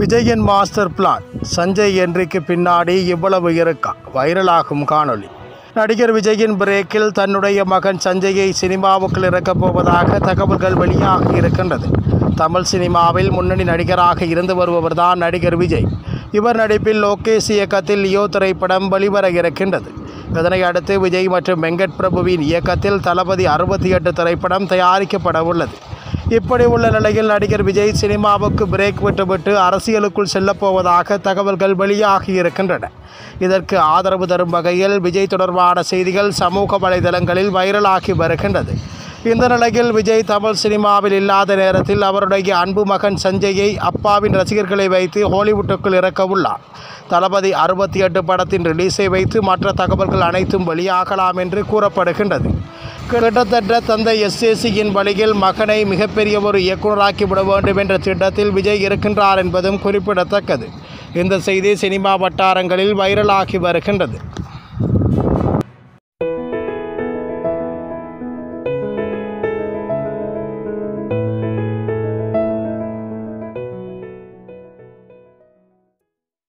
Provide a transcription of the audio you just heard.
விஜயின் master plan Sanjay என்றிக்கு பின்னாடி இவ்வளவு இருக்கா வைரலாகும் காணொளி நடிகர் விஜயின் பிரேக்கில் தன்னுடைய மகன் சஞ்சயை சினிமாவுக்குள் இறக்கப் போவதாக தகவல்கள் வெளியாகி இருக்கின்றது தமிழ் சினிமாவில் முன்னணி நடிகராக இருந்து வருபவர்தான் நடிகர் விஜய் இவர் நடிப்பில் லோகேஷ் இயக்கத்தில் லியோ திரைப்படம் வெளிவர இருக்கின்றது இதனை அடுத்து விஜய் மற்றும் வெங்கட் பிரபுவின் இயக்கத்தில் தளபதி அறுபத்தி எட்டு திரைப்படம் தயாரிக்கப்பட உள்ளது இப்படி உள்ள நிலையில் நடிகர் விஜய் சினிமாவுக்கு பிரேக் விட்டுவிட்டு அரசியலுக்குள் செல்லப்போவதாக தகவல்கள் வெளியாகி இருக்கின்றன இதற்கு ஆதரவு தரும் வகையில் விஜய் தொடர்பான செய்திகள் சமூக வலைதளங்களில் வைரலாகி வருகின்றது இந்த நிலையில் விஜய் தமிழ் சினிமாவில் இல்லாத நேரத்தில் அவருடைய அன்பு மகன் சஞ்சயை அப்பாவின் ரசிகர்களை வைத்து ஹாலிவுட்டுக்குள் இறக்க உள்ளார் தளபதி அறுபத்தி எட்டு படத்தின் ரிலீஸை வைத்து மற்ற தகவல்கள் அனைத்தும் வெளியாகலாம் என்று கூறப்படுகின்றது கிட்டத்தட்ட தந்தை எஸ்ஏசியின் வழியில் மகனை மிகப்பெரிய ஒரு இயக்குனராக்கி விட வேண்டும் என்ற திட்டத்தில் விஜய் இருக்கின்றார் என்பதும் குறிப்பிடத்தக்கது இந்த செய்தி சினிமா வட்டாரங்களில் வைரலாகி வருகின்றது